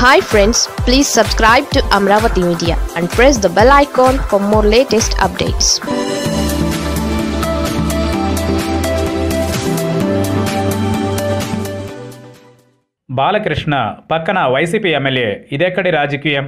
hi friends please subscribe to Amaravati media and press the bell icon for more latest updates Balakrishna పక్కన YCP MLA ఇదెక్కడి రాజకీయం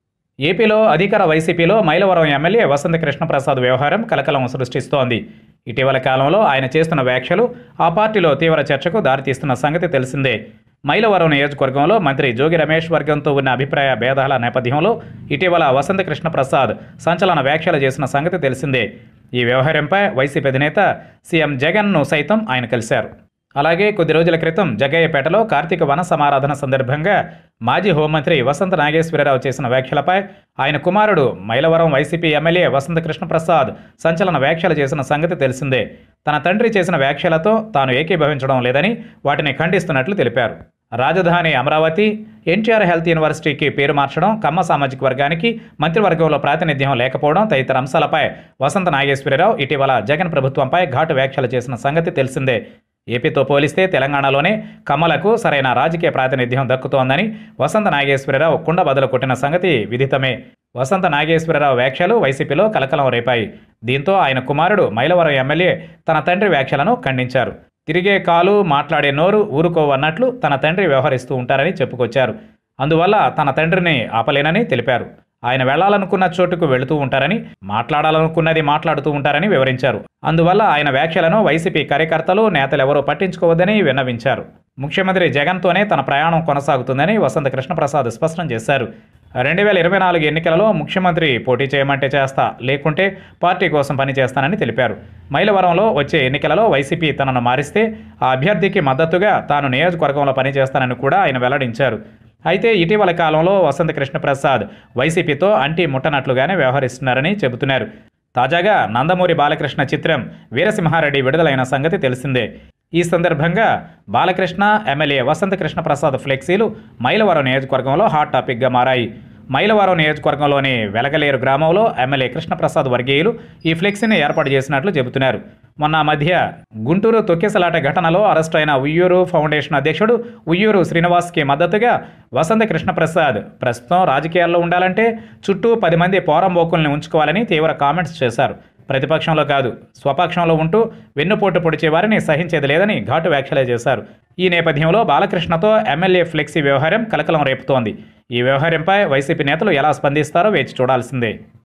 ఏపీలో అధికార వైసీపీలో మైలవరం ఎమ్మెల్యే వసంత కృష్ణప్రసాద్ వ్యవహారం కలకలం సృష్టిస్తోంది ఇటీవల కాలంలో ఆయన చేస్తున్న వ్యాఖ్యలు ఆ పార్టీలో తీవ్ర చర్చకు దారితీస్తున్న సంగతి తెలిసిందే మైలవరం నియోజకవర్గంలో మంత్రి జోగి రమేష్ వర్గంతో ఉన్న అభిప్రాయ భేదాల నేపథ్యంలో ఇటీవల వసంత కృష్ణప్రసాద్ సంచలన వ్యాఖ్యలు చేసిన సంగతి తెలిసిందే ఈ వ్యవహారంపై వైసీపీ అధినేత సీఎం జగన్ను సైతం ఆయన కలిశారు అలాగే కొద్ది రోజుల క్రితం జగ్గయ్యపేటలో కార్తీక వన సమారాధన సందర్భంగా మాజీ హోంమంత్రి వసంత నాగేశ్వరరావు చేసిన వ్యాఖ్యలపై ఆయన కుమారుడు మైలవరం వైసీపీ ఎమ్మెల్యే వసంత కృష్ణప్రసాద్ సంచలన వ్యాఖ్యలు చేసిన సంగతి తెలిసిందే తన తండ్రి చేసిన వ్యాఖ్యలతో తాను ఏకీభవించడం లేదని వాటిని ఖండిస్తున్నట్లు తెలిపారు రాజధాని అమరావతి ఎన్టీఆర్ హెల్త్ యూనివర్సిటీకి పేరు మార్చడం కమ్మ సామాజిక వర్గానికి మంత్రివర్గంలో ప్రాతినిధ్యం లేకపోవడం తదితర అంశాలపై వసంత నాగేశ్వరరావు ఇటీవల జగన్ ప్రభుత్వంపై ఘాటు వ్యాఖ్యలు చేసిన సంగతి తెలిసిందే ఏపీతో పోలిస్తే తెలంగాణలోనే కమ్మలకు సరైన రాజకీయ ప్రాతినిధ్యం దక్కుతోందని వసంత నాగేశ్వరరావు కుండ బదులు కొట్టిన సంగతి విదితమే వసంత నాగేశ్వరరావు వ్యాఖ్యలు వైసీపీలో కలకలం రేపాయి దీంతో ఆయన కుమారుడు మైలవరం ఎమ్మెల్యే తన తండ్రి వ్యాఖ్యలను ఖండించారు తిరిగే కాలు మాట్లాడే నోరు ఊరుకోవన్నట్లు తన తండ్రి వ్యవహరిస్తూ ఉంటారని చెప్పుకొచ్చారు అందువల్ల తన తండ్రిని ఆపలేనని తెలిపారు ఆయన వెళ్లాలనుకున్న చోటుకు వెళుతూ ఉంటారని మాట్లాడాలనుకున్నది మాట్లాడుతూ ఉంటారని వివరించారు అందువల్ల ఆయన వ్యాఖ్యలను వైసీపీ కార్యకర్తలు నేతలెవరూ పట్టించుకోవద్దని విన్నవించారు ముఖ్యమంత్రి జగన్తోనే తన ప్రయాణం కొనసాగుతుందని వసంత కృష్ణప్రసాద్ స్పష్టం చేశారు రెండు వేల ఇరవై నాలుగు ఎన్నికలలో ముఖ్యమంత్రి పోటీ చేయమంటే చేస్తా లేకుంటే పార్టీ కోసం పనిచేస్తానని తెలిపారు మైలవరంలో వచ్చే ఎన్నికలలో వైసీపీ తనను మారిస్తే ఆ అభ్యర్థికి మద్దతుగా తాను నియోజకవర్గంలో పనిచేస్తానని కూడా ఆయన వెల్లడించారు అయితే ఇటీవల కాలంలో వసంత కృష్ణప్రసాద్ వైసీపీతో అంటి ముట్టనట్లుగానే వ్యవహరిస్తున్నారని చెబుతున్నారు తాజాగా నందమూరి బాలకృష్ణ చిత్రం వీరసింహారెడ్డి విడుదలైన సంగతి తెలిసిందే ఈ సందర్భంగా బాలకృష్ణ ఎమ్మెల్యే వసంత కృష్ణప్రసాద్ ఫ్లెక్సీలు మైలవరం నియోజకవర్గంలో హాట్ టాపిక్గా మారాయి మైలవరం నియోజకవర్గంలోని వెలగలేరు గ్రామంలో ఎమ్మెల్యే కృష్ణప్రసాద్ వర్గీయులు ఈ ఫ్లెక్సీని ఏర్పాటు చేసినట్లు చెబుతున్నారు మొన్న మధ్య గుంటూరు తొక్కిసలాట ఘటనలో అరెస్ట్ అయిన ఉయ్యూరు ఫౌండేషన్ అధ్యక్షుడు ఉయ్యూరు శ్రీనివాస్కి మద్దతుగా వసంత కృష్ణప్రసాద్ ప్రస్తుతం రాజకీయాల్లో ఉండాలంటే చుట్టూ పది మంది పోరంబోకుల్ని ఉంచుకోవాలని తీవ్ర కామెంట్స్ చేశారు ప్రతిపక్షంలో కాదు స్వపక్షంలో ఉంటూ వెన్నుపోటు పొడిచే వారిని సహించేది లేదని ఘాటు వ్యాఖ్యలే చేశారు ఈ నేపథ్యంలో బాలకృష్ణతో ఎమ్మెల్యే ఫ్లెక్సీ వ్యవహారం కలకలం రేపుతోంది ఈ వ్యవహారంపై వైసీపీ నేతలు ఎలా స్పందిస్తారో వేచి చూడాల్సిందే